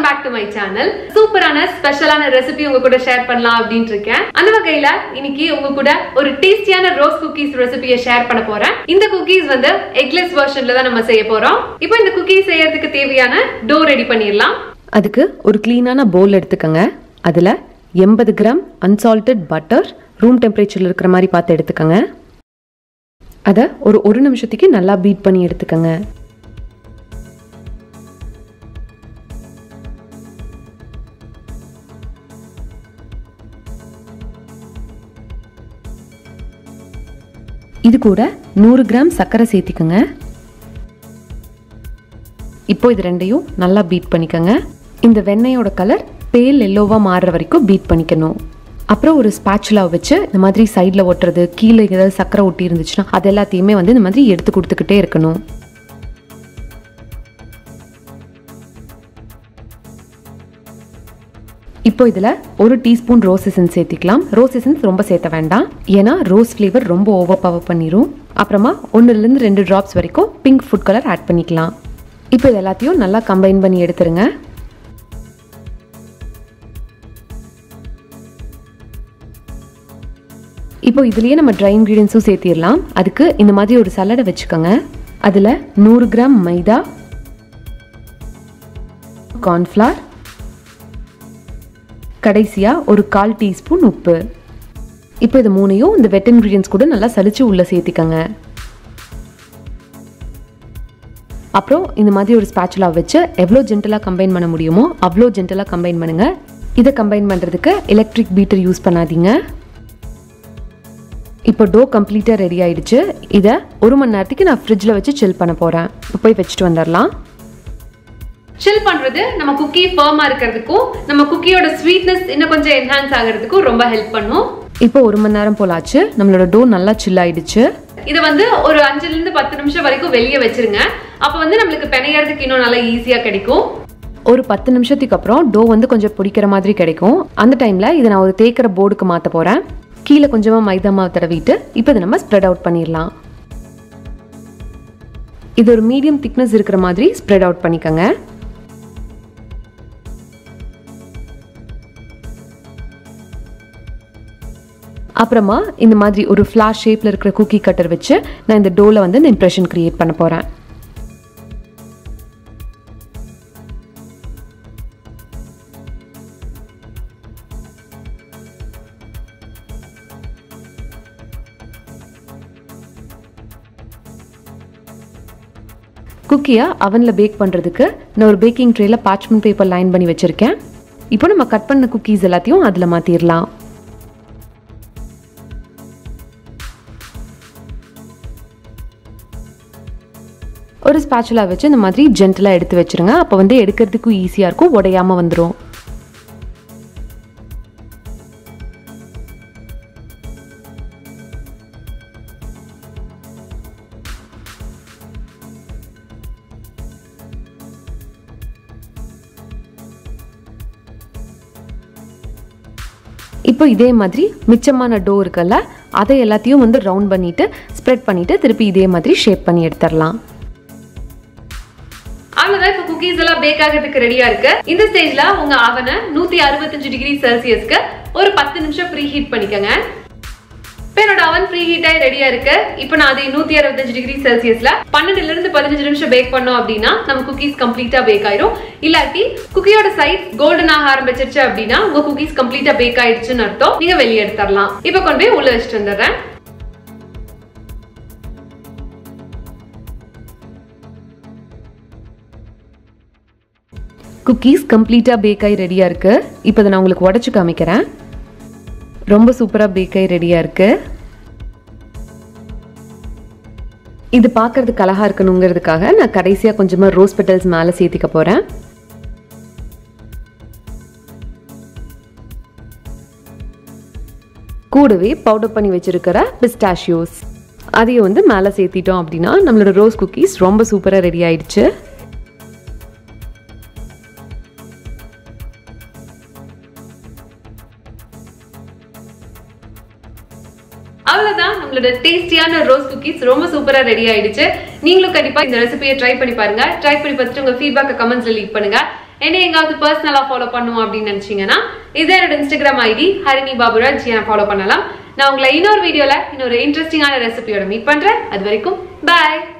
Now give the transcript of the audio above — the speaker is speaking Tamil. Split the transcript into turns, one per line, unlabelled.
பேக் டு மை சேனல் சூப்பரான ஸ்பெஷலான ரெசிபி உங்க கூட ஷேர் பண்ணலாம் அப்படின்ட்டு இருக்கேன் அந்த வகையில இன்னைக்கு உங்க கூட ஒரு டேஸ்டியான ரோஸ் குக்கீஸ் ரெசிபியை ஷேர் பண்ண போறேன் இந்த குக்கீஸ் வந்து எக்லெஸ் வெர்ஷன்ல தான் நம்ம செய்ய போறோம் இப்போ இந்த குக்கீஸ் செய்யறதுக்கு தேவையான டோ ரெடி பண்ணிடலாம்
அதுக்கு ஒரு க்ளீனான பவுல் எடுத்துக்கோங்க அதில் எண்பது கிராம் அன்சால்டட் பட்டர் ரூம் டெம்பரேச்சரில் இருக்கிற மாதிரி பார்த்து எடுத்துக்கோங்க அதை ஒரு ஒரு நிமிஷத்துக்கு நல்லா பீட் பண்ணி எடுத்துக்கோங்க இது கூட நூறு கிராம் சர்க்கரை சேர்த்திக்கோங்க இப்போ இது ரெண்டையும் நல்லா பீட் பண்ணிக்கோங்க இந்த வெண்ணெயோட கலர் பேல் எல்லோவாக மாறுற வரைக்கும் பீட் பண்ணிக்கணும் அப்புறம் ஒரு ஸ்பேச்சுலா வச்சு இந்த மாதிரி சைடில் ஒட்டுறது கீழே ஏதாவது சக்கரை ஒட்டி இருந்துச்சுன்னா அது எல்லாத்தையுமே வந்து இந்த மாதிரி எடுத்து கொடுத்துக்கிட்டே இருக்கணும் இப்போ இதில் ஒரு டீஸ்பூன் ரோஸ் எசன்ஸ் சேர்த்திக்கலாம் ரோஸ் எசன்ஸ் ரொம்ப சேர்த்த வேண்டாம் ஏன்னா ரோஸ் ஃப்ளேவர் ரொம்ப ஓவர் பவர் பண்ணிடும் அப்புறமா ஒன்றுலேருந்து ரெண்டு ட்ராப்ஸ் வரைக்கும் பிங்க் ஃபுட் கலர் ஆட் பண்ணிக்கலாம் இப்போ இது எல்லாத்தையும் நல்லா கம்பைன் பண்ணி எடுத்துருங்க இப்போ இதுலேயே நம்ம ட்ரை இன்க்ரீடியன்ஸும் சேர்த்திடலாம் அதுக்கு இந்த மாதிரி ஒரு சலடை வச்சுக்கோங்க அதில் நூறு கிராம் மைதா கார்ன்ஃப்ளார் கடைசியாக ஒரு கால் டீஸ்பூன் உப்பு இப்போ இது மூணையும் இந்த வெட் இன்க்ரீடியன்ஸ் கூட நல்லா சலிச்சு உள்ளே சேர்த்திக்கங்க அப்புறம் இந்த மாதிரி ஒரு ஸ்பேச்சுலா வச்சு எவ்வளோ ஜென்டலாக கம்பைன் பண்ண முடியுமோ அவ்வளோ ஜென்டலாக கம்பைன் பண்ணுங்கள் இதை கம்பைன் பண்ணுறதுக்கு எலக்ட்ரிக் பீட்டர் யூஸ் பண்ணாதீங்க இப்போ டோ கம்ப்ளீட்டாக ரெடி ஆயிடுச்சு இதை ஒரு மணி நேரத்துக்கு நான் ஃப்ரிட்ஜில் வச்சு சில் பண்ண போகிறேன் போய் வச்சுட்டு வந்துடலாம்
சில் பண்றது நம்ம குக்கி ஃபர்மா இருக்கிறதுக்கும் நம்ம குக்கியோட ஸ்வீட்னஸ் இன்னும் கொஞ்சம் என்ஹான்ஸ் ஆகிறதுக்கும் ரொம்ப ஹெல்ப் பண்ணும்
இப்போ ஒரு மணி நேரம் போலாச்சு நம்மளோட டோ நல்லா சில் ஆயிடுச்சு
இதை வந்து ஒரு அஞ்சுல இருந்து பத்து நிமிஷம் வரைக்கும் வெளியே வச்சிருங்க அப்ப வந்து நம்மளுக்கு பிணையறதுக்கு இன்னும் நல்லா ஈஸியா கிடைக்கும்
ஒரு பத்து நிமிஷத்துக்கு அப்புறம் டோ வந்து கொஞ்சம் பிடிக்கிற மாதிரி கிடைக்கும் அந்த டைமில் இதை நான் ஒரு தேக்கிற போர்டுக்கு மாற்ற போகிறேன் கீழே கொஞ்சமாக மைதா மாவு தடவிட்டு இப்போ இதை நம்ம ஸ்ப்ரெட் அவுட் பண்ணிடலாம் இது ஒரு மீடியம் திக்னஸ் இருக்கிற மாதிரி ஸ்ப்ரெட் அவுட் பண்ணிக்கோங்க அப்புறமா இந்த மாதிரி ஒரு ஃப்ளாஷ் ஷேப்பில் இருக்கிற குக்கி கட்டர் வச்சு நான் இந்த டோவில் வந்து இந்த இம்ப்ரெஷன் க்ரியேட் பண்ண போகிறேன் குக்கியை அவனில் பேக் பண்ணுறதுக்கு நான் ஒரு பேக்கிங் ட்ரேயில் பார்ச்மெண்ட் பேப்பர் லைன் பண்ணி வச்சுருக்கேன் இப்போ நம்ம கட் பண்ண குக்கீஸ் எல்லாத்தையும் அதில் மாற்றிடலாம் ஒரு ஸ்பேச்சுலா வச்சு இந்த மாதிரி ஜென்டலாக எடுத்து வச்சுருங்க அப்போ வந்து எடுக்கிறதுக்கும் ஈஸியாக இருக்கும் உடையாமல் வந்துடும் இப்போ இதே மாதிரி மிச்சமான டோ இருக்குல்ல அதை எல்லாத்தையும் வந்து ரவுண்ட் பண்ணிட்டு ஸ்ப்ரெட் பண்ணிட்டு திருப்பி இதே மாதிரி ஷேப் பண்ணி எடுத்துடலாம்
அவ்வளவுதான் இப்போ குக்கீஸ் எல்லாம் பேக் ஆகிறதுக்கு ரெடியா இருக்கு இந்த ஸ்டேஜ்ல உங்க அவனை நூத்தி அறுபத்தஞ்சு டிகிரி செல்சியஸ்க்கு ஒரு பத்து நிமிஷம் ப்ரீ ஹீட் பண்ணிக்கோங்க இப்போ என்னோட அவன் ப்ரீ ஹீட் ஆகி ரெடியா இருக்கு இப்போ நான் அதை நூத்தி அறுபத்தஞ்சு டிகிரி செல்சியஸ்ல பன்னெண்டுல இருந்து பதினஞ்சு நிமிஷம் பேக் பண்ணோம் அப்படின்னா நம்ம குக்கீஸ் கம்ப்ளீட்டா பேக் ஆயிரும் இல்லாட்டி குக்கியோட சைஸ் கோல்டன் ஆக ஆரம்பிச்சிருச்சு அப்படின்னா உங்க குக்கீஸ் கம்ப்ளீட்டா பேக் ஆயிடுச்சுன்னு அர்த்தம் நீங்க வெளியே எடுத்துடலாம் இப்போ கொண்டு போய் உள்ள வச்சுட்டு வந்துடுறேன்
குக்கீஸ் கம்ப்ளீட்டாக பேக் ஆகி ரெடியாக இருக்குது இப்போ இதை நான் உங்களுக்கு உடச்சி காமிக்கிறேன் ரொம்ப சூப்பராக பேக் ஆகி ரெடியாக இருக்குது இது பார்க்கறதுக்கு அழகாக இருக்கணுங்கிறதுக்காக நான் கடைசியாக கொஞ்சமாக ரோஸ் பெட்டல்ஸ் மேலே சேர்த்திக்க போகிறேன் கூடவே பவுடர் பண்ணி வச்சிருக்கிற பிஸ்டாஷியோஸ் அதையும் வந்து மேலே சேர்த்திட்டோம் அப்படின்னா நம்மளோட ரோஸ் குக்கீஸ் ரொம்ப சூப்பராக ரெடி ஆயிடுச்சு
அவ்வளவுதான் நம்மளோட டேஸ்டியான ரோஸ் குக்கீஸ் ரொம்ப சூப்பரா ரெடி ஆயிடுச்சு நீங்களும் கண்டிப்பா இந்த ரெசிபியை ட்ரை பண்ணி பாருங்க ட்ரை பண்ணி பார்த்துட்டு உங்க ஃபீட்பேக் கமெண்ட்ஸ்ல லீக் பண்ணுங்க என்னை எங்காவது பர்சனலா ஃபாலோ பண்ணுவோம் அப்படின்னு நினைச்சீங்கன்னா இது என்னோட இன்ஸ்டாகிராம் ஐடி ஹரிணி பாபுராஜ் என்ன ஃபாலோ பண்ணலாம் நான் உங்களை இன்னொரு வீடியோல இன்னொரு இன்ட்ரெஸ்டிங்கான ரெசிபியோட மீட் பண்றேன் அது வரைக்கும் பாய்